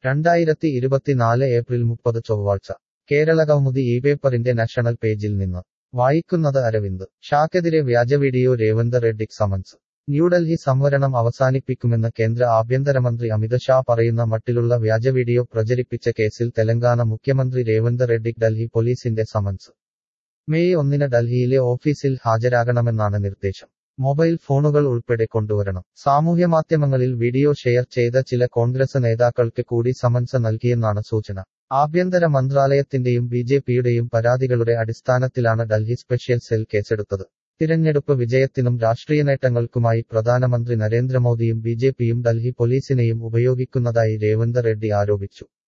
രണ്ടായിരത്തി ഇരുപത്തിനാല് ഏപ്രിൽ മുപ്പത് ചൊവ്വാഴ്ച കേരള കൗമുദി ഈ പേപ്പറിന്റെ നാഷണൽ പേജിൽ നിന്ന് വായിക്കുന്നത് അരവിന്ദ് ഷാക്കെതിരെ വ്യാജ വീഡിയോ രേവന്ത് റെഡ്ഡിക്ക് സമൻസ് ന്യൂഡൽഹി സംവരണം അവസാനിപ്പിക്കുമെന്ന് കേന്ദ്ര ആഭ്യന്തരമന്ത്രി അമിത് ഷാ പറയുന്ന മട്ടിലുള്ള വ്യാജ വീഡിയോ പ്രചരിപ്പിച്ച കേസിൽ തെലങ്കാന മുഖ്യമന്ത്രി രേവന്ത് റെഡ്ഡിക്ക് ഡൽഹി പോലീസിന്റെ സമൻസ് മെയ് ഒന്നിന് ഡൽഹിയിലെ ഓഫീസിൽ ഹാജരാകണമെന്നാണ് നിർദ്ദേശം മൊബൈൽ ഫോണുകൾ ഉൾപ്പെടെ കൊണ്ടുവരണം സാമൂഹ്യമാധ്യമങ്ങളിൽ വീഡിയോ ഷെയർ ചെയ്ത ചില കോൺഗ്രസ് നേതാക്കൾക്ക് കൂടി സമൻസ് നൽകിയെന്നാണ് സൂചന ആഭ്യന്തര മന്ത്രാലയത്തിന്റെയും ബി ജെ പിയുടെയും പരാതികളുടെ അടിസ്ഥാനത്തിലാണ് ഡൽഹി സ്പെഷ്യൽ സെൽ കേസെടുത്തത് തിരഞ്ഞെടുപ്പ് വിജയത്തിനും രാഷ്ട്രീയ നേട്ടങ്ങൾക്കുമായി പ്രധാനമന്ത്രി നരേന്ദ്രമോദിയും ബി ജെ പിയും ഡൽഹി പോലീസിനെയും ഉപയോഗിക്കുന്നതായി രേവന്ത് റെഡ്ഡി ആരോപിച്ചു